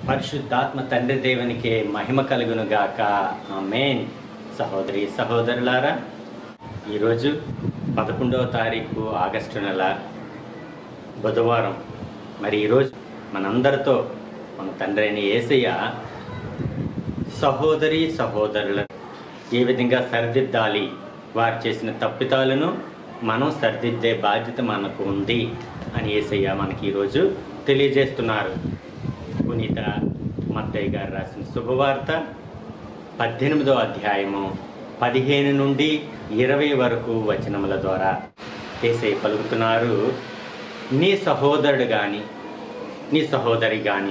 పరిశుద్ధాత్మ తండ్రి దేవునికి మహిమ కలుగును గాక ఆమేన్ సహోదరి సహోదరులారా ఈరోజు పదకొండవ తారీఖు ఆగస్టు నెల బుధవారం మరి ఈరోజు మనందరితో మన తండ్రి అయిన యేసయ్య సహోదరి సహోదరుల ఏ విధంగా సరిదిద్దాలి వారు చేసిన తప్పితాలను మనం సరిదిద్దే బాధ్యత మనకు ఉంది అని యేసయ్య మనకి ఈరోజు తెలియజేస్తున్నారు పునీత మత్తయ్య గారు రాసిన శుభవార్త పద్దెనిమిదో అధ్యాయము పదిహేను నుండి ఇరవై వరకు వచనముల ద్వారా ఏసై పలుకుతున్నారు నీ సహోదరుడు కానీ నీ సహోదరి కానీ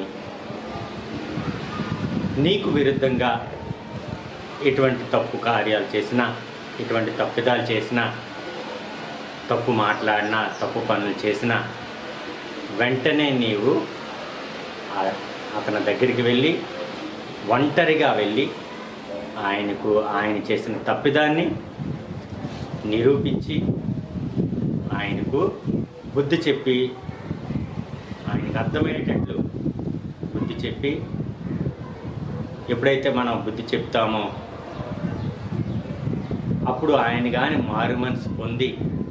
నీకు విరుద్ధంగా ఎటువంటి తప్పు కార్యాలు చేసినా ఎటువంటి తప్పిదాలు చేసినా తప్పు మాట్లాడినా తప్పు పనులు చేసినా వెంటనే నీవు ఆ- అతని దగ్గరికి వెళ్ళి ఒంటరిగా వెళ్ళి ఆయనకు ఆయన చేసిన తప్పిదాన్ని నిరూపించి ఆయనకు బుద్ధి చెప్పి ఆయనకు అర్థమయ్యేటట్లు బుద్ధి చెప్పి ఎప్పుడైతే మనం బుద్ధి చెప్తామో అప్పుడు ఆయన కానీ మారు మనసు పొంది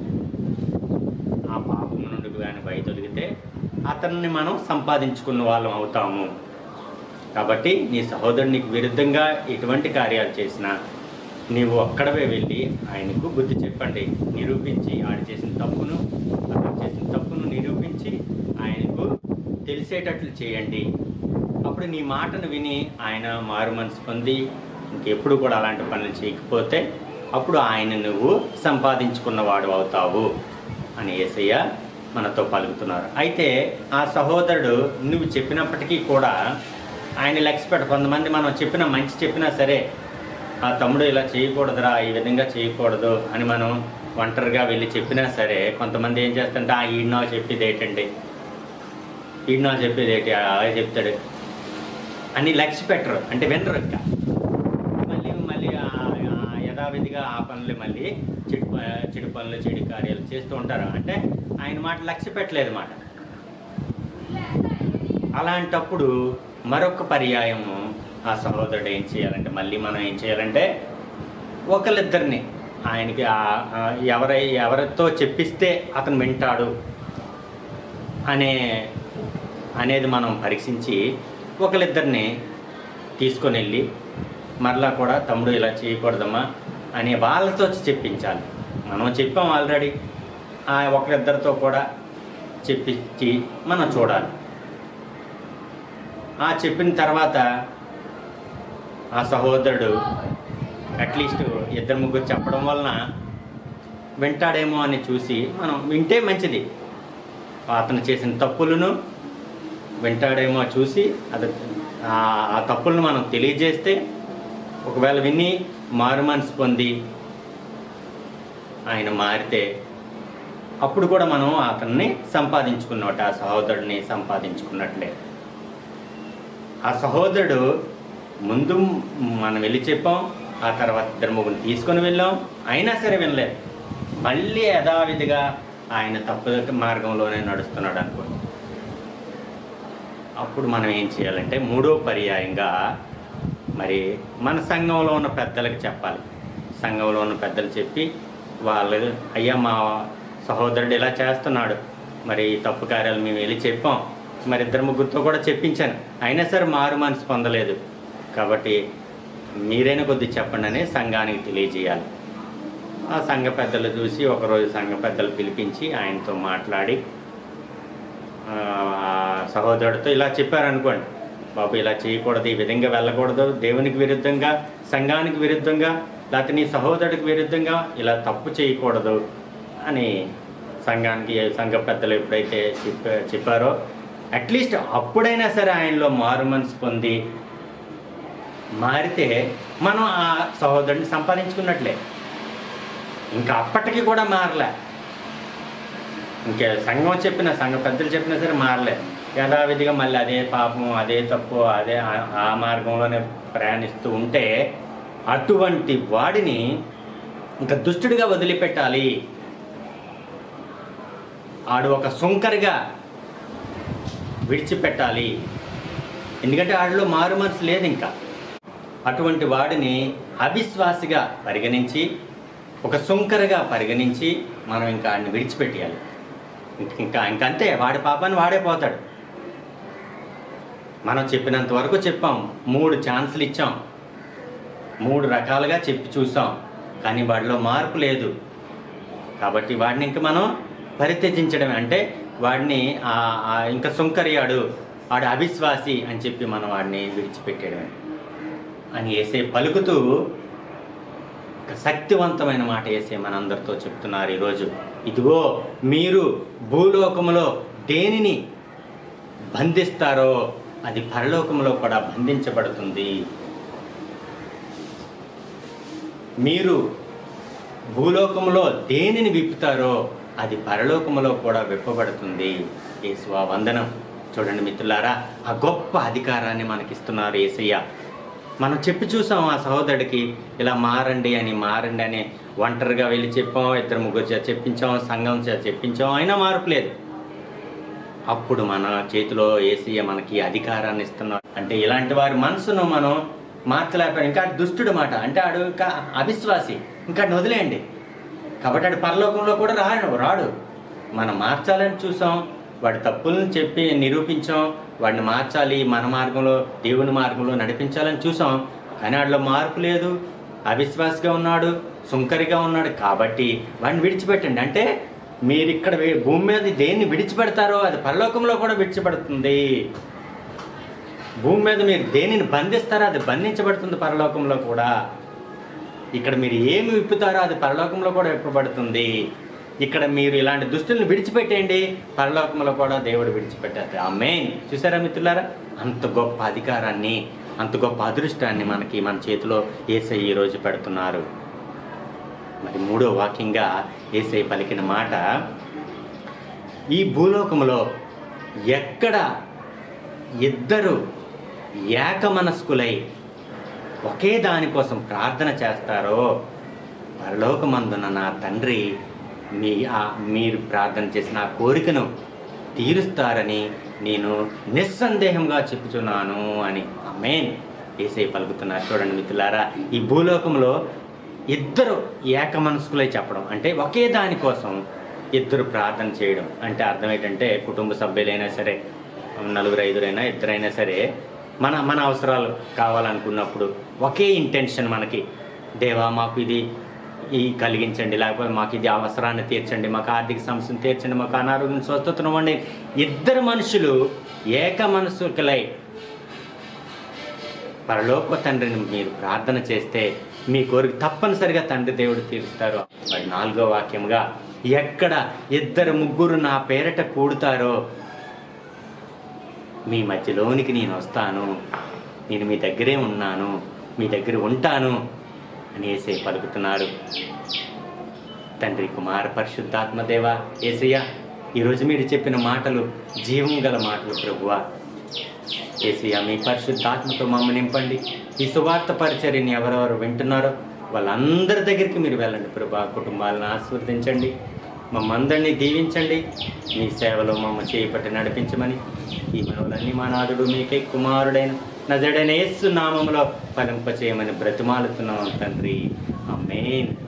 ఆ పాపం నుండి కానీ బయటొలిగితే అతన్ని మనం సంపాదించుకున్న వాళ్ళం అవుతాము కాబట్టి నీ సహోదరునికి విరుద్ధంగా ఎటువంటి కార్యాలు చేసినా నీవు ఒక్కడవే వెళ్ళి ఆయనకు బుద్ధి చెప్పండి నిరూపించి ఆయన చేసిన తప్పును అతను చేసిన తప్పును నిరూపించి ఆయనకు తెలిసేటట్లు చేయండి అప్పుడు నీ మాటను విని ఆయన మారు మనసు పొంది ఇంకెప్పుడు కూడా అలాంటి పనులు చేయకపోతే అప్పుడు ఆయన నువ్వు సంపాదించుకున్నవాడు అవుతావు అని యేసయ్య మనతో పలుకుతున్నారు అయితే ఆ సహోదరుడు నువ్వు చెప్పినప్పటికీ కూడా ఆయన లక్ష్య పెట్ట కొంతమంది మనం చెప్పిన మంచి చెప్పినా సరే ఆ తమ్ముడు ఇలా చేయకూడదురా ఈ విధంగా చేయకూడదు అని మనం ఒంటరిగా వెళ్ళి చెప్పినా సరే కొంతమంది ఏం చేస్తుంటే ఆ ఈడ్నో చెప్పేది ఏంటండి ఈడ్నో చెప్పేది ఏంటి అలాగే చెప్తాడు అని లక్ష్య పెట్టరు అంటే వినరు ఇంకా మళ్ళీ మళ్ళీ ఆ- ఆ యథావిధిగా ఆ పనులు మళ్ళీ చెడు ప- చెడు పనులు చెడు కార్యాలు చేస్తూ ఉంటారు అంటే ఆయన మాట లక్ష్య పెట్టలేదు మాట అలాంటప్పుడు మరొక పర్యాయము ఆ సహోదరుడు ఏం చేయాలంటే మళ్ళీ మనం ఏం చేయాలంటే ఒకళ్ళిద్దరిని ఆయనకి ఆ- ఆ ఎవరై ఎవరితో చెప్పిస్తే అతను వింటాడు అనే అనేది మనం పరీక్షించి ఒకళ్ళిద్దరిని తీసుకొని వెళ్ళి మరలా కూడా తమ్ముడు ఇలా చేయకూడదమ్మా అని వాళ్ళతో వచ్చి చెప్పించాలి మనం చెప్పాం ఆల్రెడీ ఆ ఒకరిద్దరితో కూడా చెప్పించి మనం చూడాలి ఆ చెప్పిన తర్వాత ఆ సహోదరుడు అట్లీస్ట్ ఇద్దరు ముగ్గురు చెప్పడం వలన వింటాడేమో అని చూసి మనం వింటే మంచిది అతను చేసిన తప్పులను వింటాడేమో చూసి అది ఆ- ఆ తప్పులను మనం తెలియజేస్తే ఒకవేళ విని మారు మనసు పొంది ఆయన మారితే అప్పుడు కూడా మనం అతన్ని సంపాదించుకున్నట్టు ఆ సహోదరుడిని సంపాదించుకున్నట్లే ఆ సహోదరుడు ముందు మనం వెళ్ళి చెప్పాం ఆ తర్వాత ఇద్దరు ముగ్గురు తీసుకొని వెళ్ళాం అయినా సరే వినలేదు మళ్ళీ యథావిధిగా ఆయన తప్పు మార్గంలోనే నడుస్తున్నాడు అనుకోండి అప్పుడు మనం ఏం చేయాలంటే మూడో పర్యాయంగా మరి మన సంఘంలో ఉన్న పెద్దలకు చెప్పాలి సంఘంలో ఉన్న పెద్దలు చెప్పి వాళ్ళు అయ్యా మా సహోదరుడు ఇలా చేస్తున్నాడు మరి ఈ తప్పు కార్యాలు మేము వెళ్ళి చెప్పాం మరి ఇద్దరు ముగ్గురితో కూడా చెప్పించాను అయినా సరే మారు మనసు పొందలేదు కాబట్టి మీరైనా కొద్ది చెప్పండి అని సంఘానికి తెలియజేయాలి ఆ సంఘ పెద్దలు చూసి ఒకరోజు సంఘ పెద్దలు పిలిపించి ఆయనతో మాట్లాడి ఆ ఆ సహోదరుడితో ఇలా చెప్పారనుకోండి బాబు ఇలా చేయకూడదు ఈ విధంగా వెళ్ళకూడదు దేవునికి విరుద్ధంగా సంఘానికి విరుద్ధంగా లేకపోతే నీ సహోదరుడికి విరుద్ధంగా ఇలా తప్పు చేయకూడదు అని సంఘానికి సంఘ పెద్దలు ఎప్పుడైతే చెప్ప చెప్పారో అట్లీస్ట్ అప్పుడైనా సరే ఆయనలో మారు మనసు పొంది మారితే మనం ఆ సహోదరుడిని సంపాదించుకున్నట్లే ఇంకా అప్పటికి కూడా మారలే ఇంకా సంఘం చెప్పిన సంఘ పెద్దలు చెప్పినా సరే మారలే యథావిధిగా మళ్ళీ అదే పాపం అదే తప్పు అదే ఆ- ఆ మార్గంలోనే ప్రయాణిస్తూ ఉంటే అటువంటి వాడిని ఇంకా దుష్టుడిగా వదిలిపెట్టాలి ఆడు ఒక సుంకరిగా విడిచిపెట్టాలి ఎందుకంటే వాడిలో మారు మనసు లేదు ఇంకా అటువంటి వాడిని అవిశ్వాసిగా పరిగణించి ఒక సుంకరగా పరిగణించి మనం ఇంకా ఆయన్ని విడిచిపెట్టేయాలి ఇంక- ఇంకా ఇంకంతే వాడి పాపాన్ని వాడే పోతాడు మనం చెప్పినంత వరకు చెప్పాం మూడు ఛాన్సులు ఇచ్చాం మూడు రకాలుగా చెప్పి చూసాం కానీ వాడిలో మార్పు లేదు కాబట్టి వాడిని ఇంక మనం పరిత్యజించడమే అంటే వాడిని ఆ- ఆ ఇంకా సుంకర్యాడు వాడు అవిశ్వాసి అని చెప్పి మనం వాడిని విడిచిపెట్టేయడమే అని వేసే పలుకుతూ ఒక శక్తివంతమైన మాట వేసే మనందరితో చెప్తున్నారు ఈరోజు ఇదిగో మీరు భూలోకములో దేనిని బంధిస్తారో అది పరలోకములో కూడా బంధించబడుతుంది మీరు భూలోకములో దేనిని విప్పుతారో అది పరలోకములో కూడా విప్పబడుతుంది యేసువా వందనం చూడండి మిత్రులారా ఆ గొప్ప అధికారాన్ని మనకిస్తున్నారు యేసయ్య మనం చెప్పి చూసాం ఆ సహోదరుడికి ఇలా మారండి అని మారండి అని ఒంటరిగా వెళ్ళి చెప్పాం ఇద్దరు ముగ్గురు చేత చెప్పించాం సంఘం చేత చెప్పించాం అయినా మార్పు లేదు అప్పుడు మన చేతిలో ఏసీయ మనకి అధికారాన్ని ఇస్తున్నాడు అంటే ఇలాంటి వారి మనసును మనం మార్చలేకపోయాం ఇంకా దుష్టుడు మాట అంటే ఆడు ఇంకా అవిశ్వాసి ఇంకా ఆడిని వదిలేయండి కాబట్టి ఆడు పరలోకంలో కూడా రాడు రాడు మనం మార్చాలని చూసాం వాడి తప్పులను చెప్పి నిరూపించాం వాడిని మార్చాలి మన మార్గంలో దేవుని మార్గంలో నడిపించాలని చూసాం కానీ వాడిలో మార్పు లేదు అవిశ్వాసిగా ఉన్నాడు సుంకరిగా ఉన్నాడు కాబట్టి వాడిని విడిచిపెట్టండి అంటే మీరు ఇక్కడ వే- భూమి మీద దేన్ని విడిచిపెడతారో అది పరలోకంలో కూడా విడిచిపెడుతుంది భూమి మీద మీరు దేనిని బంధిస్తారో అది బంధించబడుతుంది పరలోకంలో కూడా ఇక్కడ మీరు ఏమి విప్పుతారో అది పరలోకంలో కూడా విప్పబడుతుంది ఇక్కడ మీరు ఇలాంటి దుస్తుల్ని విడిచిపెట్టేయండి పరలోకంలో కూడా దేవుడు విడిచిపెట్టారు ఆ మెయిన్ చూసారా మిత్రులారా అంత గొప్ప అధికారాన్ని అంత గొప్ప అదృష్టాన్ని మనకి మన చేతిలో ఏసై ఈరోజు పెడుతున్నారు మరి మూడో వాక్యంగా ఏసై పలికిన మాట ఈ భూలోకములో ఎక్కడ ఇద్దరు ఏకమనస్కులై ఒకే దానికోసం ప్రార్థన చేస్తారో పరలోకమందున నా తండ్రి మీ ఆ మీరు ప్రార్థన చేసిన ఆ కోరికను తీరుస్తారని నేను నిస్సందేహంగా చెప్పుచున్నాను అని ఆమేన్ ఏసై పలుకుతున్నారు చూడండి మిత్రులారా ఈ భూలోకంలో ఇద్దరు ఏకమనస్కులై చెప్పడం అంటే ఒకే దానికోసం ఇద్దరు ప్రార్థన చేయడం అంటే అర్థం ఏంటంటే కుటుంబ సభ్యులైనా సరే నలుగురు ఐదురైనా ఇద్దరైనా సరే మన మన అవసరాలు కావాలనుకున్నప్పుడు ఒకే ఇంటెన్షన్ మనకి దేవా మాకు ఇది ఈ కలిగించండి లేకపోతే మాకు ఇది అవసరాన్ని తీర్చండి మాకు ఆర్థిక సమస్యను తీర్చండి మాకు అనారోగ్యం స్వస్థతను ఇవ్వండి ఇద్దరు మనుషులు ఏక మనసుకులై పరలోక తండ్రిని మీరు ప్రార్థన చేస్తే మీ కోరిక తప్పనిసరిగా తండ్రి దేవుడు తీరుస్తారు మరి నాలుగో వాక్యముగా ఎక్కడ ఇద్దరు ముగ్గురు నా పేరట కూడుతారో మీ మధ్యలోనికి నేను వస్తాను నేను మీ దగ్గరే ఉన్నాను మీ దగ్గర ఉంటాను అని ఏసే పలుకుతున్నారు తండ్రి కుమార పరిశుద్ధాత్మ దేవ ఏసయ్య ఈరోజు మీరు చెప్పిన మాటలు జీవం గల మాటలు ప్రభువా ఏసయ్య మీ పరిశుద్ధాత్మతో మమ్మల్ని నింపండి ఈ సువార్త పరిచర్యని ఎవరెవరు వింటున్నారో వాళ్ళందరి దగ్గరికి మీరు వెళ్ళండి ప్రభా కుటుంబాలను ఆశీర్వదించండి మమ్మందరినీ దీవించండి మీ సేవలో మమ్మ చేపట్టి నడిపించమని ఈ మనవులన్నీ మా నాదుడు మీకే కుమారుడైన నజడైన యేసు నామములో ఫలింపచేయమని బ్రతిమాలుతున్నాం తండ్రి ఆమేన్